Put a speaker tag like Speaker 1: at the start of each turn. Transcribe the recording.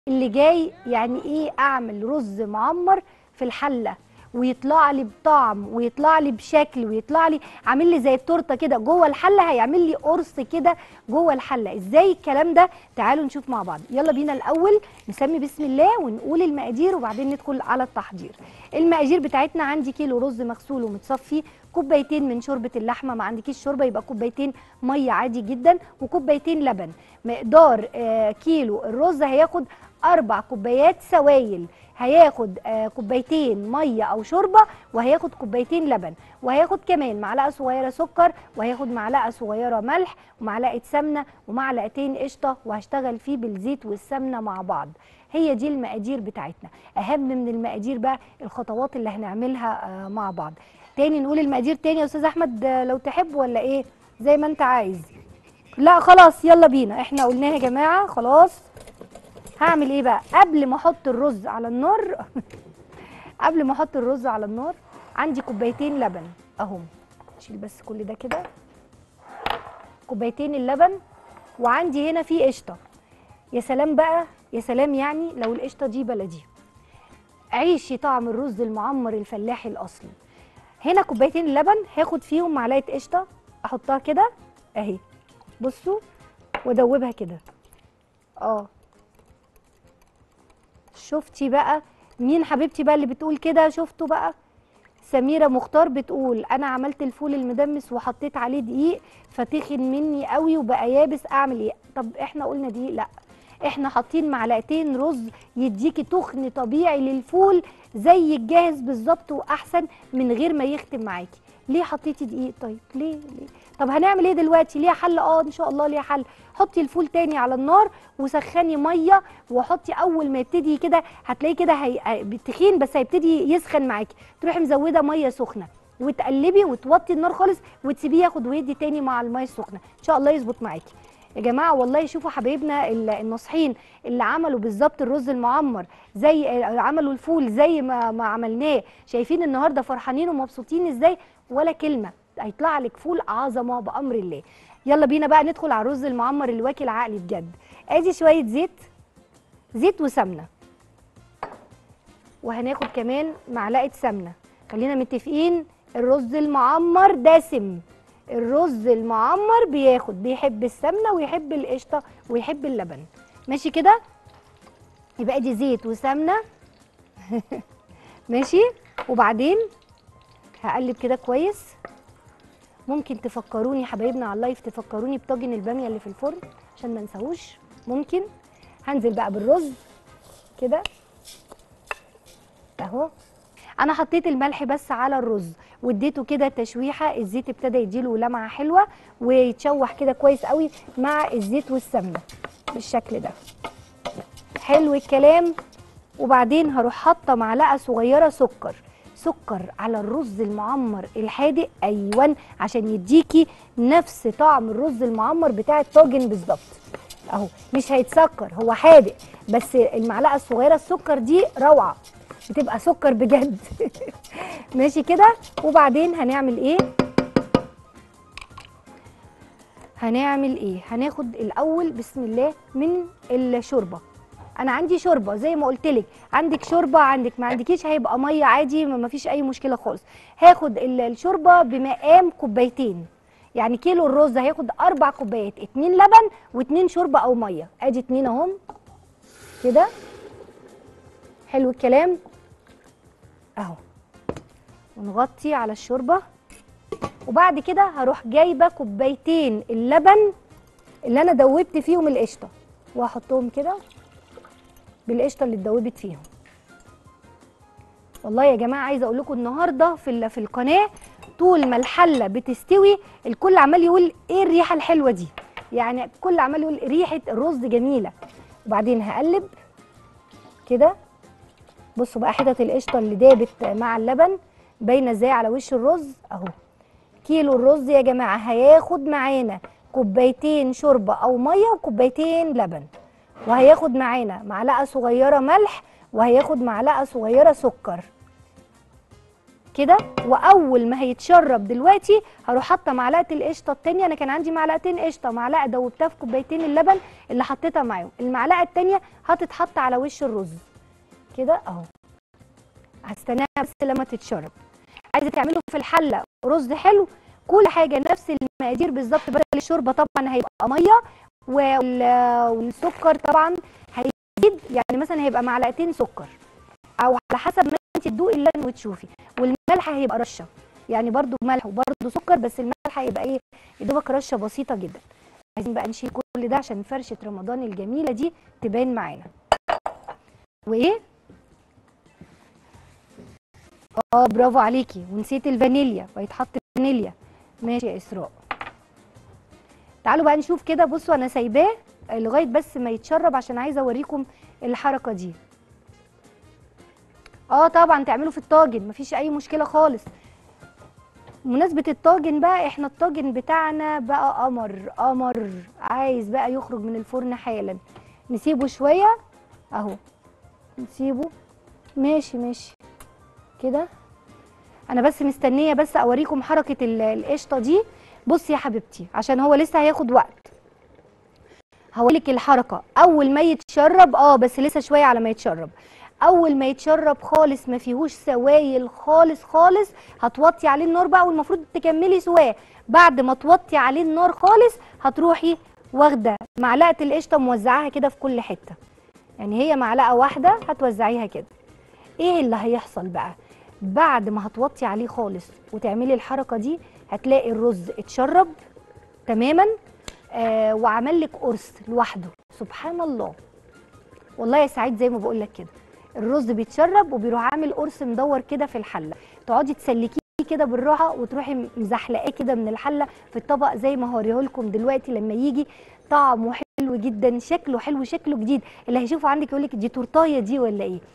Speaker 1: اللي جاي يعني ايه اعمل رز معمر في الحله ويطلع لي بطعم ويطلع لي بشكل ويطلع لي عامل لي زي التورته كده جوه الحله هيعمل لي قرص كده جوه الحله ازاي الكلام ده تعالوا نشوف مع بعض يلا بينا الاول نسمي بسم الله ونقول المقادير وبعدين ندخل على التحضير المقادير بتاعتنا عندي كيلو رز مغسول ومتصفي كوبايتين من شوربه اللحمه ما عندكيش شوربه يبقى كوبايتين ميه عادي جدا وكوبايتين لبن مقدار آه كيلو الرز هياخد اربع كوبايات سوائل هياخد آه كوبايتين ميه او شوربه وهياخد كوبايتين لبن وهياخد كمان معلقه صغيره سكر وهياخد معلقه صغيره ملح ومعلقه سمنه ومعلقتين قشطه وهشتغل فيه بالزيت والسمنه مع بعض هي دي المقادير بتاعتنا اهم من المقادير بقى الخطوات اللي هنعملها آه مع بعض تاني نقول المقادير تاني يا استاذ احمد آه لو تحب ولا ايه زي ما انت عايز لا خلاص يلا بينا احنا قلناها يا جماعه خلاص هعمل ايه بقى قبل ما احط الرز على النار قبل ما احط الرز على النار عندي كوبايتين لبن اهم اشيل بس كل ده كده كوبايتين اللبن وعندي هنا في قشطه يا سلام بقى يا سلام يعني لو القشطه دي بلدي عيشي طعم الرز المعمر الفلاحي الاصلي هنا كوبايتين اللبن هاخد فيهم معلقه قشطه احطها كده اهي بصوا وادوبها كده اه شفتي بقى مين حبيبتي بقى اللي بتقول كده شفتوا بقى سميره مختار بتقول انا عملت الفول المدمس وحطيت عليه دقيق فتخن مني قوي وبقى يابس اعمل ايه طب احنا قلنا دقيق لا احنا حاطين معلقتين رز يديكي تخن طبيعي للفول زي الجاهز بالظبط واحسن من غير ما يختم معاكي ليه حطيتي دقيق طيب ليه ليه طب هنعمل ايه دلوقتي ليها حل اه ان شاء الله ليها حل حطي الفول تاني على النار وسخني ميه وحطي اول ما يبتدي كده هتلاقيه كده هي... تخين بس هيبتدي يسخن معاكي تروحي مزوده ميه سخنه وتقلبي وتوطي النار خالص وتسيبيه ياخد ويدي تاني مع الميه السخنه ان شاء الله يظبط معاكي يا جماعه والله شوفوا حبايبنا الناصحين اللي عملوا بالظبط الرز المعمر زي عملوا الفول زي ما ما عملناه شايفين النهارده فرحانين ومبسوطين ازاي ولا كلمه هيطلع لك فول عظمه بامر الله يلا بينا بقى ندخل على الرز المعمر اللي واكل عقلي بجد ادي شويه زيت زيت وسمنه وهناخد كمان معلقه سمنه خلينا متفقين الرز المعمر دسم الرز المعمر بياخد بيحب السمنه ويحب القشطه ويحب اللبن ماشي كده يبقى ادي زيت وسمنه ماشي وبعدين هقلب كده كويس ممكن تفكروني حبايبنا على اللايف تفكروني بطاجن الباميه اللي في الفرن عشان ما انساهوش ممكن هنزل بقى بالرز كده اهو انا حطيت الملح بس على الرز واديته كده تشويحه الزيت ابتدى يديله لمعه حلوه ويتشوح كده كويس قوي مع الزيت والسمنه بالشكل ده حلو الكلام وبعدين هروح حاطه معلقه صغيره سكر سكر على الرز المعمر الحادق ايوه عشان يديكي نفس طعم الرز المعمر بتاع الطاجن بالظبط اهو مش هيتسكر هو حادق بس المعلقه الصغيره السكر دي روعه بتبقى سكر بجد ماشي كده وبعدين هنعمل ايه هنعمل ايه هناخد الاول بسم الله من الشوربه انا عندي شوربه زي ما قلت لك عندك شوربه عندك ما عندكيش هيبقى ميه عادي ما فيش اي مشكله خالص هاخد الشوربه بمقام كوبايتين يعني كيلو الرز هياخد اربع كوبايات اتنين لبن واتنين شوربه او ميه ادي اتنين اهم كده حلو الكلام اهو ونغطي على الشوربه وبعد كده هروح جايبه كوبايتين اللبن اللي انا دوبت فيهم القشطه وهحطهم كده بالقشطه اللي اتدوبت فيهم والله يا جماعه عايزه اقول لكم النهارده في في القناه طول ما الحله بتستوي الكل عمال يقول ايه الريحه الحلوه دي يعني الكل عمال يقول ريحه الرز جميله وبعدين هقلب كده بصوا بقى حتت القشطه اللي دابت مع اللبن باينه ازاي على وش الرز اهو كيلو الرز يا جماعه هياخد معانا كوبايتين شوربه او ميه وكوبايتين لبن وهياخد معانا معلقه صغيره ملح وهياخد معلقه صغيره سكر كده واول ما هيتشرب دلوقتي هروح حاطه معلقه القشطه التانيه انا كان عندي معلقتين قشطه معلقه دوبتها في كوبايتين اللبن اللي حطيتها معاهم المعلقه التانيه هتتحط على وش الرز كده اهو هستناها بس لما تتشرب عايزه تعمله في الحله رز حلو كل حاجه نفس المقادير بالظبط بدل الشوربه طبعا هيبقى ميه وال- والسكر طبعا هيزيد يعني مثلا هيبقى معلقتين سكر او على حسب ما انت تدوقي اللبن وتشوفي والملح هيبقى رشه يعني برضو ملح وبرضو سكر بس الملح هيبقى ايه يا دوبك رشه بسيطه جدا عايزين بقى نشيل كل ده عشان فرشه رمضان الجميله دي تبان معانا وايه اه برافو عليكي ونسيت الفانيليا وهيتحط فانيليا ماشي يا اسراء تعالوا بقى نشوف كده بصوا انا سايباه لغايه بس ما يتشرب عشان عايزه اوريكم الحركه دي اه طبعا تعملوا في الطاجن مفيش اي مشكله خالص بمناسبه الطاجن بقى احنا الطاجن بتاعنا بقى قمر قمر عايز بقى يخرج من الفرن حالا نسيبه شويه اهو نسيبه ماشي ماشي كده انا بس مستنيه بس اوريكم حركه ال- القشطه دي بصي يا حبيبتي عشان هو لسه هياخد وقت هقولك الحركه اول ما يتشرب اه بس لسه شويه على ما يتشرب اول ما يتشرب خالص ما فيهوش سوائل خالص خالص هتوطي عليه النار بقى والمفروض تكملي سواه بعد ما توطي عليه النار خالص هتروحي واخده معلقه القشطه موزعاها كده في كل حته يعني هي معلقه واحده هتوزعيها كده ايه اللي هيحصل بقى بعد ما هتوطي عليه خالص وتعملي الحركه دي هتلاقي الرز اتشرب تماما آه وعمل لك قرص لوحده سبحان الله والله يا سعيد زي ما بقول لك كده الرز بيتشرب وبيروح عامل قرص مدور كده في الحله تقعدي تسلكيه كده بالراحه وتروحي مزحلقاه كده من الحله في الطبق زي ما هوريه لكم دلوقتي لما يجي طعمه حلو جدا شكله حلو شكله جديد اللي هيشوفه عندك يقول لك دي تورتايه دي ولا ايه